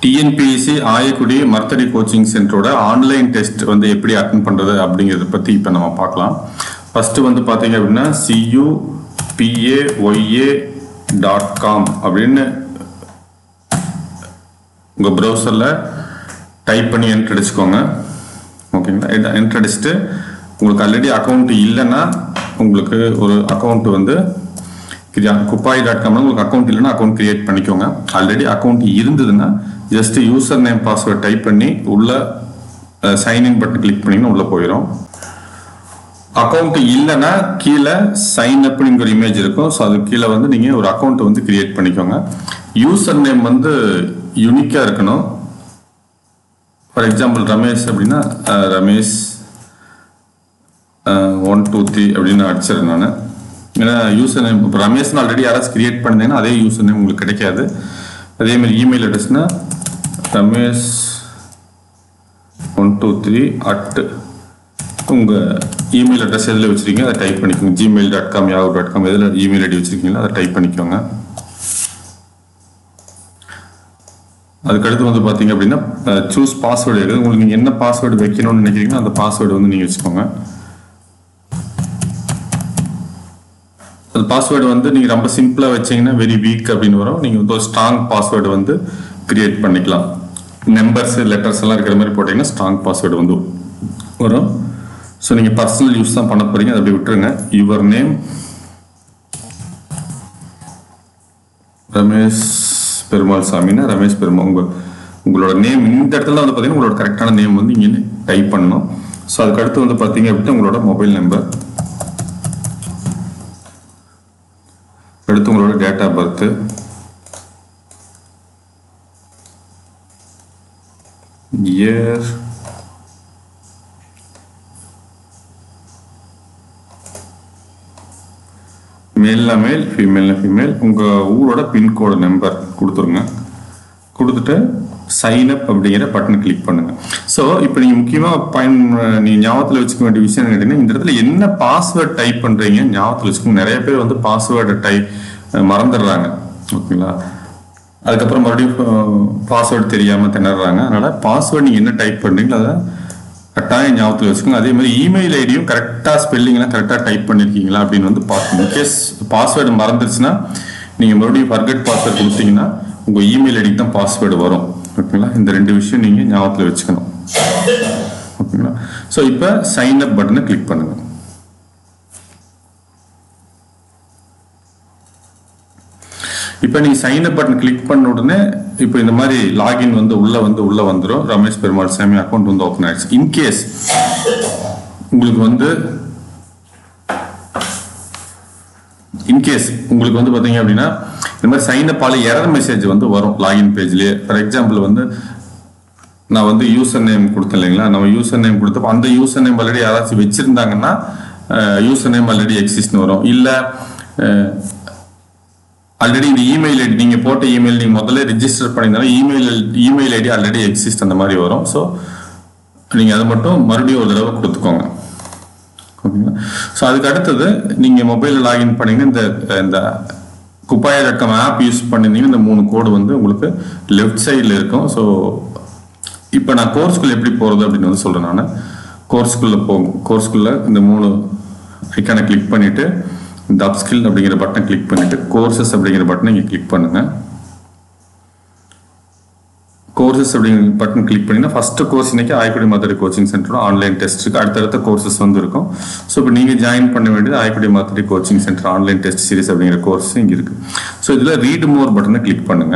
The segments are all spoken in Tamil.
டிஎன்பிஎஸ்சி ஆயக்குடி மர்த்தடி கோச்சிங் சென்டரோட ஆன்லைன் டெஸ்ட் வந்து எப்படி அட்டன் பண்ணுறது அப்படிங்கிறத பற்றி இப்போ நம்ம பார்க்கலாம் ஃபஸ்ட்டு வந்து பார்த்தீங்க அப்படின்னா சியூ பிஏஒய்ஏ டாட் காம் அப்படின்னு உங்கள் ப்ரௌசரில் டைப் பண்ணி என்ட்ரு அடிச்சுக்கோங்க ஓகேங்களா என்ட்ரு அடிச்சுட்டு உங்களுக்கு ஆல்ரெடி அக்கௌண்ட் இல்லைன்னா உங்களுக்கு ஒரு அக்கௌண்ட் வந்து குப்பாய் டாட் காம்ல உங்களுக்கு அக்கௌண்ட் இல்லைன்னா அக்கௌண்ட் கிரியேட் பண்ணிக்கோங்க ஆல்ரெடி அக்கௌண்ட் இருந்ததுன்னா just user name password type பண்ணி உள்ள சைன்இன் பட்டன் கிளிக் பண்ணிங்கன்னா உள்ள போயிடும் அக்கௌண்ட் இல்லைன்னா கீழே சைன் அப்ங்கிற இமேஜ் இருக்கும் ஸோ அது கீழே வந்து நீங்கள் ஒரு அக்கௌண்ட் வந்து கிரியேட் பண்ணிக்கோங்க யூசர் நேம் வந்து யூனிக்காக இருக்கணும் ஃபார் எக்ஸாம்பிள் ரமேஷ் அப்படின்னா ah, Ramesh one two three அப்படின்னு அடிச்சிடுறேன் நான் ஏன்னா யூசர் நேம் இப்போ ரமேஷ்னு ஆல்ரெடி யாராச்சும் கிரியேட் பண்ணிங்கன்னா அதே யூசர் நேம் உங்களுக்கு கிடைக்காது அதே மாதிரி இமெயில் அட்ரஸ்னா Ramesh one two three at உங்கள் இமெயில் அட்ரஸ் எதில் வச்சுருக்கீங்க அதை டைப் பண்ணிக்கோங்க Gmail dot com yahoo dot com எதில் இமெயில் ஐடி வச்சுருக்கீங்களோ அதை டைப் பண்ணிக்கோங்க அதுக்கடுத்து வந்து பார்த்தீங்க அப்படின்னா சூஸ் பாஸ்வேர்டு இருக்குது உங்களுக்கு நீங்கள் என்ன பாஸ்வேர்டு வைக்கணும்னு நினைக்கிறீங்களோ அந்த பாஸ்வேர்டு வந்து நீங்கள் வச்சுக்கோங்க அந்த பாஸ்வேர்டு வந்து நீங்கள் ரொம்ப சிம்பிளாக வச்சீங்கன்னா வெரி வீக் அப்படின்னு வரும் நீங்கள் வந்து ஒரு ஸ்ட்ராங் பாஸ்வேர்டு வந்து கிரியேட் பண்ணிக்கலாம் நம்பர்ஸ் லெட்டர்ஸ் எல்லாம் இருக்கிற மாதிரி போட்டிங்கன்னா ஸ்ட்ராங் பாஸ்வேர்டு வந்து வரும் ஸோ நீங்கள் பர்சனல் யூஸ் தான் பண்ண போகிறீங்க அதை அப்படி விட்டுருங்க யுவர் நேம் ரமேஷ் பெருமாள் சாமின்னா ரமேஷ் பெருமாள் உங்கள் உங்களோட நேம் இந்த இடத்துல வந்து பார்த்தீங்கன்னா உங்களோட கரெக்டான நேம் வந்து இங்கே டைப் பண்ணணும் ஸோ அதுக்கு அடுத்து வந்து பார்த்தீங்க அப்படின்னா உங்களோட மொபைல் நம்பர் அடுத்து உங்களோட டேட் ஆஃப் பர்த் இயர் மேல்னா மேல் ஃபீமேல்னா ஃபீமேல் உங்கள் ஊரோட பின்கோடு நம்பர் கொடுத்துருங்க கொடுத்துட்டு சைன் அப் அப்படிங்கிற பட்டன் கிளிக் பண்ணுங்க ஸோ இப்போ நீங்கள் முக்கியமாக பயன் நீங்கள் ஞாபகத்தில் வச்சுக்க வேண்டிய விஷயம் என்ன கேட்டீங்கன்னா இந்த இடத்துல என்ன பாஸ்வேர்ட் டைப் பண்ணுறீங்க ஞாபகத்தில் வச்சுக்கோங்க நிறைய பேர் வந்து பாஸ்வேர்டை டைப் மறந்துடுறாங்க ஓகேங்களா அதுக்கப்புறம் மறுபடியும் பாஸ்வேர்டு தெரியாமல் திணறாங்க அதனால் பாஸ்வேர்டு நீங்கள் என்ன டைப் பண்ணுறீங்களோ அதை கட்டாயம் ஞாபகத்தில் வச்சுக்கோங்க அதே மாதிரி இமெயில் ஐடியும் கரெக்டாக ஸ்பெல்லிங்லாம் கரெக்டாக டைப் பண்ணியிருக்கீங்களா அப்படின்னு வந்து பார்க்கணும் இன்கேஸ் பாஸ்வேர்டு மறந்துருச்சுன்னா நீங்கள் மறுபடியும் ஃபர்கெட் பாஸ்வேர்டு கொடுத்தீங்கன்னா உங்கள் இமெயில் ஐடிக்கு தான் பாஸ்வேர்டு வரும் ஓகேங்களா இந்த ரெண்டு விஷயம் நீங்கள் ஞாபகத்தில் வச்சுக்கணும் ஓகேங்களா ஸோ இப்போ சைன் அப் பட்டனை கிளிக் பண்ணுங்க இப்போ நீ சைன் அப் பட்டன் கிளிக் பண்ண உடனே இப்போ இந்த மாதிரி லாகின் வந்து உள்ள வந்து உள்ள வந்துடும் ரமேஷ் பெருமாள் சாமி அக்கௌண்ட் வந்து ஓப்பன் ஆயிடுச்சு இன்கேஸ் உங்களுக்கு வந்து இன்கேஸ் உங்களுக்கு வந்து பாத்தீங்க அப்படின்னா இந்த மாதிரி சைன் அப் ஆல எரர் மெசேஜ் வந்து வரும் லாகின் பேஜ்லயே ஃபார் எக்ஸாம்பிள் வந்து நான் வந்து யூசர் நேம் கொடுத்தேன் இல்லைங்களா நம்ம யூசர் நேம் கொடுத்தப்ப அந்த யூசர் நேம் ஆல்ரெடி யாராச்சும் வச்சிருந்தாங்கன்னா யூசர் நேம் ஆல்ரெடி எக்ஸிஸ்ட்னு வரும் இல்லை ஆல்ரெடி இந்த இமெயில் ஐடி நீங்க போட்ட இமெயில் நீங்க முதல்ல ரெஜிஸ்டர் பண்ணியிருந்தாலும் email email ID already exist அந்த மாதிரி வரும் ஸோ நீங்க அதை மட்டும் மறுபடியும் ஒரு தடவை கொடுத்துக்கோங்க ஓகேங்களா ஸோ அதுக்கு அடுத்தது நீங்க மொபைலில் லாகின் பண்ணீங்கன்னா இந்த இந்த குப்பாயா டாட் காம் ஆப் யூஸ் பண்ணிருந்தீங்கன்னா இந்த மூணு கோடு வந்து உங்களுக்கு லெஃப்ட் சைடில் இருக்கும் ஸோ இப்போ நான் கோர்ஸ்குள்ள எப்படி போகிறது அப்படின்னு வந்து சொல்கிறேன் நான் கோர்ஸ்குள்ளே போகும் கோர்ஸ்குள்ளே இந்த மூணு ஐக்கானை கிளிக் பண்ணிவிட்டு இந்த அப்ஸ்கில் அப்படிங்கிற பட்டனை கிளிக் பண்ணிவிட்டு கோர்சஸ் அப்படிங்கிற பட்டனை இங்கே கிளிக் பண்ணுங்கள் கோர்சஸ் அப்படிங்கிற பட்டன் கிளிக் பண்ணிங்கன்னா ஃபர்ஸ்ட் கோர்ஸ் இன்னைக்கு ஆய்க்குடி மாத்தடி கோச்சிங் சென்டரோட ஆன்லைன் டெஸ்ட் இருக்கு அடுத்தடுத்த கோர்சஸ் வந்து இருக்கும் ஸோ இப்போ நீங்கள் ஜாயின் பண்ண வேண்டியது Ayakudi Marathadi coaching centre online test series அப்படிங்கிற கோர்ஸ் இங்கே இருக்கு ஸோ இதில் ரீட் மோர் பட்டனை கிளிக் பண்ணுங்க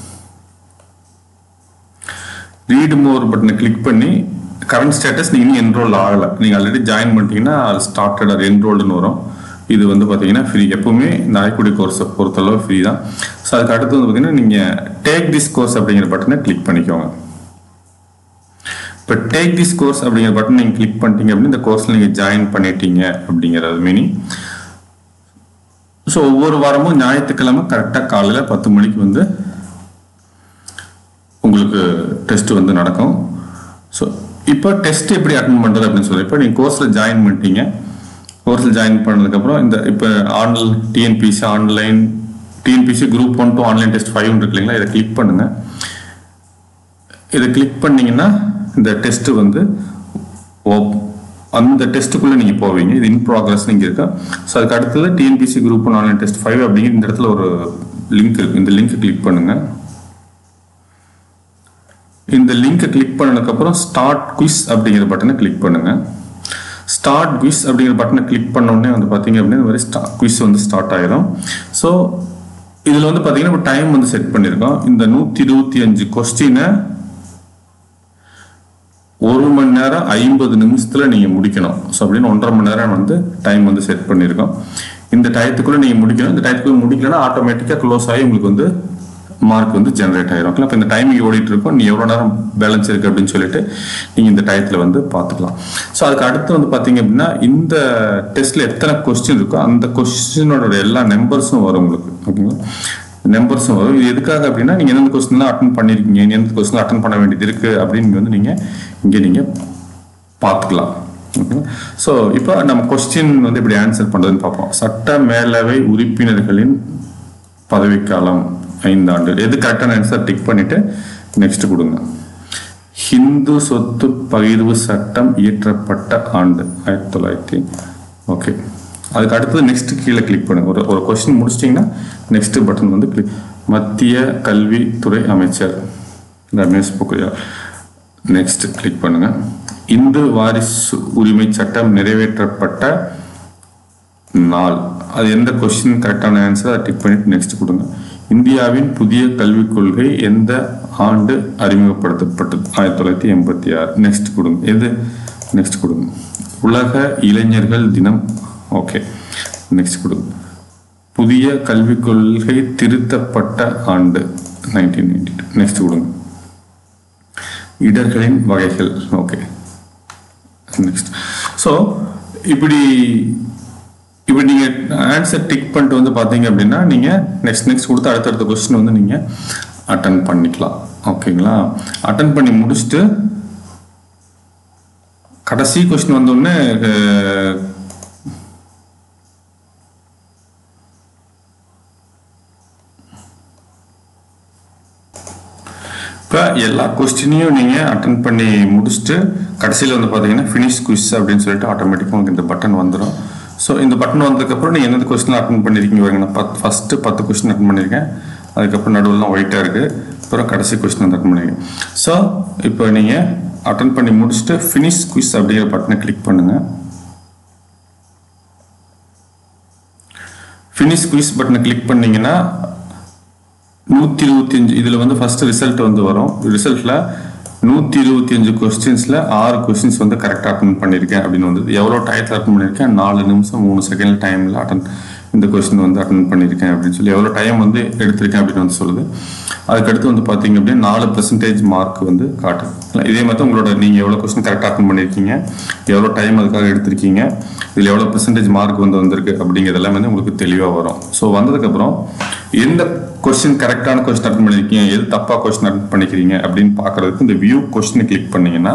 ரீட் மோர் பட்டனை கிளிக் பண்ணி கரண்ட் ஸ்டேட்டஸ் நீங்கள் இன்னும் என்ரோல் ஆகலை நீங்கள் ஆல்ரெடி ஜாயின் பண்ணிட்டீங்கன்னா அது ஸ்டார்டட் அது என்ரோல்டுன்னு வரும் இது வந்து பார்த்தீங்கன்னா ஃப்ரீ எப்பவுமே இந்த ஆய்க்குடி கோர்ஸை பொறுத்தளவு ஃப்ரீ தான் ஸோ அதுக்கு அடுத்து வந்து பார்த்தீங்கன்னா நீங்கள் டேக் திஸ் கோர்ஸ் அப்படிங்கிற பட்டனை கிளிக் பண்ணிக்கோங்க இப்போ டேக் திஸ் கோர்ஸ் அப்படிங்கிற பட்டன் நீங்கள் கிளிக் பண்ணிட்டீங்க அப்படின்னு இந்த கோர்ஸில் நீங்கள் ஜாயின் பண்ணிட்டீங்க அப்படிங்கிறது மீனிங் ஸோ ஒவ்வொரு வாரமும் ஞாயிற்றுக்கிழமை கரெக்டாக காலையில் பத்து மணிக்கு வந்து உங்களுக்கு டெஸ்ட் வந்து நடக்கும் ஸோ இப்போ டெஸ்ட் எப்படி அட்டன் பண்ணுறது அப்படின்னு சொல்லி இப்போ நீங்கள் கோர்ஸில் ஜாயின் பண்ணிட்டீங்க கோர்ஸில் ஜாயின் பண்ணதுக்கப்புறம் இந்த இப்போ online TNPSC online TNPSC group one two online test five இருக்கு இல்லைங்களா இதை கிளிக் பண்ணுங்க இதை கிளிக் பண்ணீங்கன்னா இந்த டெஸ்ட் வந்து op- அந்த டெஸ்ட்டுக்குள்ளே நீங்கள் போவீங்க இது இன் ப்ராக்ரஸ் நீங்கள் இருக்கா ஸோ அதுக்கு அடுத்தது TNPSC group online test five அப்படிங்கிற இந்த இடத்துல ஒரு லிங்க் இருக்கு இந்த லிங்க் கிளிக் பண்ணுங்க இந்த லிங்கை கிளிக் பண்ணதுக்கப்புறம் ஸ்டார்ட் குவிஸ் அப்படிங்கிற பட்டனை கிளிக் பண்ணுங்க ஸ்டார்ட் குவிஸ் அப்படிங்கிற பட்டனை கிளிக் பண்ண உடனே வந்து பார்த்தீங்க அப்படின்னா இந்த மாதிரி ஸ்டா குவிஸ் வந்து ஸ்டார்ட் ஆயிரும் ஸோ இதில் வந்து பார்த்தீங்கன்னா இப்போ டைம் வந்து செட் பண்ணியிருக்கோம் இந்த நூற்றி இருபத்தி அஞ்சு கொஸ்டினை ஒரு மணி நேரம் ஐம்பது நிமிஷத்துல நீங்க முடிக்கணும் ஸோ அப்படின்னு ஒன்றரை மணி நேரம் வந்து டைம் வந்து செட் பண்ணியிருக்கோம் இந்த டயத்துக்குள்ள நீங்க முடிக்கணும் இந்த டயத்துக்குள்ள முடிக்கலன்னா ஆட்டோமேட்டிக்கா க்ளோஸ் ஆகி உங்களுக்கு வந்து மார்க் வந்து ஜென்ரேட் ஆயிரும் ஓகே இப்போ இந்த டைமிங் ஓடிட்டு இருக்கும் நீ எவ்வளோ நேரம் பேலன்ஸ் இருக்கு அப்படின்னு சொல்லிட்டு நீங்க இந்த டயத்துல வந்து பார்த்துக்கலாம் ஸோ அதுக்கு அடுத்து வந்து பாத்தீங்க அப்படின்னா இந்த டெஸ்ட்ல எத்தனை கொஸ்டின் இருக்கோ அந்த கொஸ்டினோட எல்லா நம்பர்ஸும் வரும் உங்களுக்கு ஓகேங்களா நம்பர்ஸும் வரும் இது எதுக்காக அப்படின்னா நீங்க எந்தெந்த கொஸ்டின்லாம் அட்டன் பண்ணிருக்கீங்க எந்தெந்த கொஸ்டின் அட்டன் பண்ண வேண்டியது இருக்கு அப்படின்னு வந்து நீங்க இங்க நீங்க பார்த்துக்கலாம் ஸோ இப்போ நம்ம கொஸ்டின் வந்து இப்படி ஆன்சர் பண்றதுன்னு பார்ப்போம் சட்ட மேலவை உறுப்பினர்களின் பதவிக்காலம் ஐந்தாண்டு எது கரெக்டான ஆன்சர் டிக் பண்ணிட்டு நெக்ஸ்ட் கொடுங்க ஹிந்து சொத்து பகிர்வு சட்டம் இயற்றப்பட்ட ஆண்டு ஆயிரத்தி தொள்ளாயிரத்தி ஓகே அதுக்கு அடுத்தது நெக்ஸ்ட் கீழே கிளிக் பண்ணுங்க ஒரு ஒரு கொஸ்டின் முடிச்சிட்டிங்கன்னா நெக்ஸ்ட் பட்டன் வந்து கிளிக் மத்திய கல்வித்துறை அமைச்சர் ரமேஷ் பொக்ரியால் நெக்ஸ்ட் கிளிக் பண்ணுங்க இந்து வாரிசு உரிமை சட்டம் நிறைவேற்றப்பட்ட நாள் அது எந்த கொஸ்டின் கரெக்டான ஆன்சர் அதை டிக் பண்ணிட்டு நெக்ஸ்ட் கொடுங்க இந்தியாவின் புதிய கல்விக் கொள்கை எந்த ஆண்டு அறிமுகப்படுத்தப்பட்டது ஆயிரத்தி தொள்ளாயிரத்தி எண்பத்தி ஆறு நெக்ஸ்ட் கொடுங்க எது நெக்ஸ்ட் கொடுங்க உலக இளைஞர்கள் தினம் ஓகே நெக்ஸ்ட் கொடுங்க புதிய கல்விக் கொள்கை திருத்தப்பட்ட ஆண்டு நைன்டீன் நைன்டி டூ நெக்ஸ்ட் கொடுங்க இடர்களின் வகைகள் ஓகே நெக்ஸ்ட் ஸோ இப்படி இப்படி நீங்க ஆன்சர் டிக் பண்ணிட்டு வந்து பாத்தீங்க அப்படின்னா நீங்க நெக்ஸ்ட் நெக்ஸ்ட் கொடுத்து அடுத்தடுத்த கொஸ்டின் வந்து நீங்க அட்டன் பண்ணிக்கலாம் ஓகேங்களா அட்டன் பண்ணி முடிச்சுட்டு கடைசி கொஸ்டின் வந்தோடனே இப்போ எல்லா கொஸ்டினையும் நீங்கள் அட்டன் பண்ணி முடிச்சுட்டு கடைசியில் வந்து பார்த்தீங்கன்னா ஃபினிஷ் குவிஸ் அப்படின்னு சொல்லிட்டு ஆட்டோமேட்டிக்காக உங்களுக்கு இந்த பட்டன் வந்துடும் ஸோ இந்த பட்டன் வந்ததுக்கப்புறம் நீங்கள் எந்தெந்த கொஸ்டின் அட்டன் பண்ணியிருக்கீங்க பாருங்க நான் பத்து ஃபஸ்ட்டு பத்து கொஸ்டின் அட்டன் பண்ணியிருக்கேன் அதுக்கப்புறம் நடுவில்லாம் ஒயிட்டாக இருக்குது அப்புறம் கடைசி கொஸ்டின் வந்து அட்டன் பண்ணியிருக்கேன் ஸோ இப்போ நீங்கள் அட்டன் பண்ணி முடிச்சுட்டு ஃபினிஷ் குவிஸ் அப்படிங்கிற பட்டனை கிளிக் பண்ணுங்கள் ஃபினிஷ் குவிஸ் பட்டனை கிளிக் பண்ணீங்கன்னா நூற்றி இருபத்தி அஞ்சு இதில் வந்து ஃபர்ஸ்ட் ரிசல்ட் வந்து வரும் ரிசல்ட்டில் நூற்றி இருபத்தி அஞ்சு கொஸ்டின்ஸில் ஆறு கொஸ்டின்ஸ் வந்து கரெக்டாக அட்டன் பண்ணியிருக்கேன் அப்படின்னு வந்து எவ்வளோ டயத்தில் அட்டன் பண்ணியிருக்கேன் நாலு நிமிஷம் மூணு செகண்ட் டைமில் அட்டன் இந்த கொஸ்டின் வந்து அட்டன் பண்ணியிருக்கேன் அப்படின்னு சொல்லி எவ்வளோ டைம் வந்து எடுத்திருக்கேன் அப்படின்னு வந்து சொல்லுது அதுக்கடுத்து வந்து பார்த்தீங்க அப்படின்னா நாலு பெர்சன்டேஜ் மார்க் வந்து காட்டுது இதே மாதிரி உங்களோட நீங்கள் எவ்வளோ கொஸ்டின் கரெக்டாக அட்டன் பண்ணியிருக்கீங்க எவ்வளோ டைம் அதுக்காக எடுத்திருக்கீங்க இதில் எவ்வளோ பெர்சன்டேஜ் மார்க் வந்து வந்திருக்கு அப்படிங்கிறது எல்லாமே வந்து உங்களுக்கு தெளிவாக வரும் ஸோ வந்ததுக்கப்புறம் எந்த கொஸ்டின் கரெக்டான கொஸ்டின் அட்டன் பண்ணிருக்கீங்க எது தப்பா கொஸ்டின் அட்டன் பண்ணிக்கிறீங்க அப்படின்னு பாக்குறதுக்கு இந்த வியூ கொஸ்டின் கிளிக் பண்ணீங்கன்னா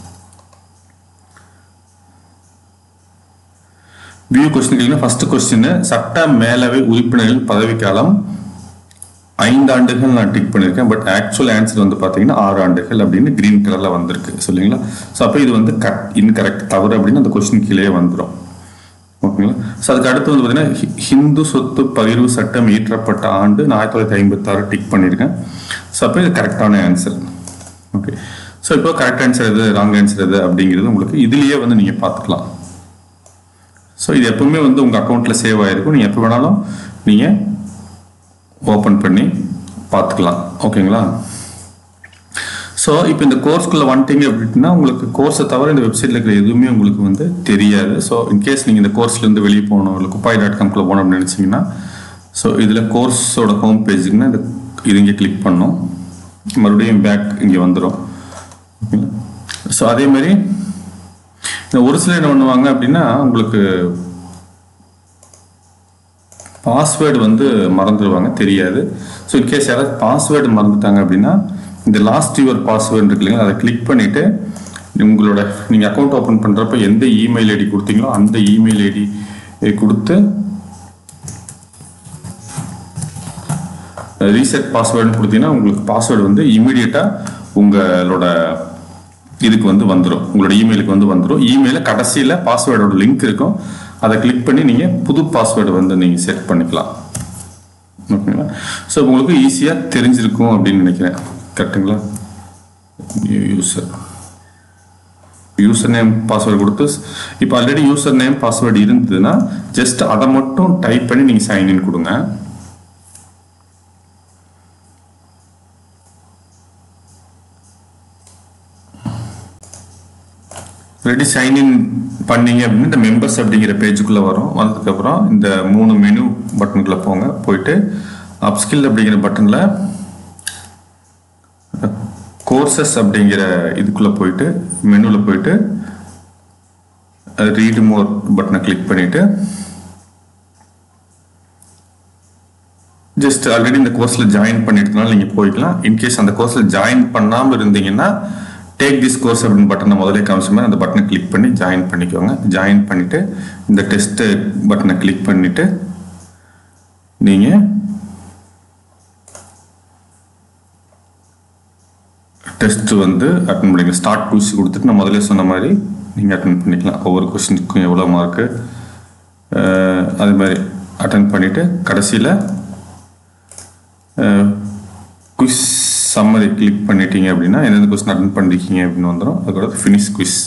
view question click first question சட்ட மேலவை உறுப்பினர்கள் பதவிக்காலம் ஐந்து ஆண்டுகள் நான் டிக் பண்ணியிருக்கேன் பட் ஆக்சுவல் ஆன்சர் வந்து பார்த்தீங்கன்னா ஆறு ஆண்டுகள் அப்படின்னு கிரீன் கலர்ல வந்திருக்கு சொல்லுங்களா ஸோ அப்போ இது வந்து கட் இன்கரெக்ட் தவறு அப்படின்னு அந்த கொஸ்டின் கீழே வந்துடும் ஓகேங்களா ஸோ அதுக்கு அடுத்து வந்து பார்த்தீங்கன்னா ஹி- ஹிந்து சொத்து பகிர்வு சட்டம் இயற்றப்பட்ட ஆண்டு நான் ஆயிரத்தி தொள்ளாயிரத்தி ஐம்பத்தாறு டிக் பண்ணியிருக்கேன் ஸோ அப்போ இது கரெக்டான ஆன்சர் ஓகே ஸோ இப்போ கரெக்ட் ஆன்சர் எது ராங் ஆன்சர் எது அப்படிங்கிறது உங்களுக்கு இதுலேயே வந்து நீங்கள் பார்த்துக்கலாம் ஸோ இது எப்பவுமே வந்து உங்கள் அக்கௌண்ட்டில் சேவ் ஆகிருக்கும் நீங்கள் எப்போ வேணாலும் நீங்கள் ஓப்பன் பண்ணி பார்த்துக்கலாம் ஓகேங்களா ஸோ இப்போ இந்த கோர்ஸ்க்குள்ளே வந்துட்டீங்க அப்படின்னா உங்களுக்கு கோர்ஸை தவிர இந்த வெப்சைட்டில் இருக்கிற எதுவுமே உங்களுக்கு வந்து தெரியாது ஸோ இன்கேஸ் நீங்கள் இந்த கோர்ஸ்லேருந்து வெளியே போகணும் இல்லை குப்பாய் டாட் காம்குள்ளே போகணும் அப்படின்னு நினச்சிங்கன்னா ஸோ இதில் கோர்ஸோட ஹோம் பேஜுக்குன்னா இந்த இது இங்கே கிளிக் பண்ணோம் மறுபடியும் பேக் இங்கே வந்துடும் ஓகேங்களா ஸோ அதே மாதிரி இந்த ஒரு சிலர் என்ன பண்ணுவாங்க அப்படின்னா உங்களுக்கு பாஸ்வேர்டு வந்து மறந்துடுவாங்க தெரியாது ஸோ இன்கேஸ் யாராவது பாஸ்வேர்டு மறந்துட்டாங்க அப்படின்னா இந்த லாஸ்ட் யுவர் பாஸ்வேர்டு இருக்கு இல்லைங்களா அதை கிளிக் பண்ணிட்டு உங்களோட நீங்கள் அக்கௌண்ட் ஓப்பன் பண்ணுறப்ப எந்த இமெயில் ஐடி கொடுத்தீங்களோ அந்த இமெயில் ஐடி கொடுத்து ரீசெட் பாஸ்வேர்டுன்னு கொடுத்தீங்கன்னா உங்களுக்கு பாஸ்வேர்டு வந்து இமீடியட்டாக உங்களோட இதுக்கு வந்து வந்துடும் உங்களோட இமெயிலுக்கு வந்து வந்துடும் இமெயிலில் கடைசியில் பாஸ்வேர்டோட லிங்க் இருக்கும் அதை கிளிக் பண்ணி நீங்கள் புது பாஸ்வேர்டு வந்து நீங்கள் செட் பண்ணிக்கலாம் ஓகேங்களா ஸோ உங்களுக்கு ஈஸியாக தெரிஞ்சிருக்கும் அப்படின்னு நினைக்கிறேன் கரெக்டுங்களா யூசர் யூசர் நேம் பாஸ்வேர்டு கொடுத்து இப்போ ஆல்ரெடி யூசர் நேம் பாஸ்வேர்டு இருந்ததுன்னா ஜஸ்ட் அதை மட்டும் டைப் பண்ணி நீங்கள் சைன்இன் கொடுங்க ரெடி சைன்இன் பண்ணீங்க அப்படின்னா இந்த மெம்பர்ஸ் அப்படிங்கிற பேஜுக்குள்ளே வரும் வந்ததுக்கப்புறம் இந்த மூணு மெனு பட்டனுக்குள்ளே போங்க போயிட்டு அப்ஸ்கில் அப்படிங்கிற பட்டனில் கோர்சஸ் அப்படிங்கிற இதுக்குள்ளே போயிட்டு மெனுவில் போயிட்டு ரீடு மோர் பட்டனை கிளிக் பண்ணிவிட்டு ஜஸ்ட் ஆல்ரெடி இந்த கோர்ஸில் ஜாயின் பண்ணிட்டதுனால நீங்கள் போய்க்கலாம் இன்கேஸ் அந்த கோர்ஸில் ஜாயின் பண்ணாமல் இருந்தீங்கன்னா டேக் திஸ் கோர்ஸ் அப்படின்னு பட்டனை முதலே காமிச்ச மாதிரி அந்த பட்டனை கிளிக் பண்ணி ஜாயின் பண்ணிக்கோங்க ஜாயின் பண்ணிவிட்டு இந்த டெஸ்ட்டு பட்டனை கிளிக் பண்ணிவிட்டு நீங்கள் டெஸ்ட் வந்து அட்டன் பண்ணிக்கலாம் ஸ்டார்ட் குவிஸ் கொடுத்துட்டு நான் முதல்ல சொன்ன மாதிரி நீங்கள் அட்டன் பண்ணிக்கலாம் ஒவ்வொரு கொஸ்டினுக்கும் எவ்வளோ மார்க்கு அது மாதிரி அட்டன் பண்ணிவிட்டு கடைசியில் குவிஸ் சம்மரி கிளிக் பண்ணிட்டீங்க அப்படின்னா எந்தெந்த கொஸ்டின் அட்டன் பண்ணிருக்கீங்க அப்படின்னு வந்துடும் அதுக்கூட ஃபினிஷ் குவிஸ்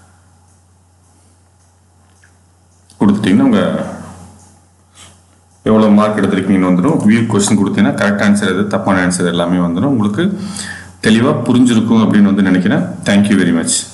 கொடுத்துட்டீங்கன்னா உங்கள் எவ்வளோ மார்க் எடுத்திருக்கீங்கன்னு வந்துடும் வியூ கொஸ்டின் கொடுத்தீங்கன்னா கரெக்ட் ஆன்சர் எது தப்பான ஆன்சர் எல்லாமே வந்துடும் உங்களுக்கு தெளிவாக புரிஞ்சிருக்கும் அப்படின்னு வந்து நினைக்கிறேன் தேங்க்யூ வெரி மச்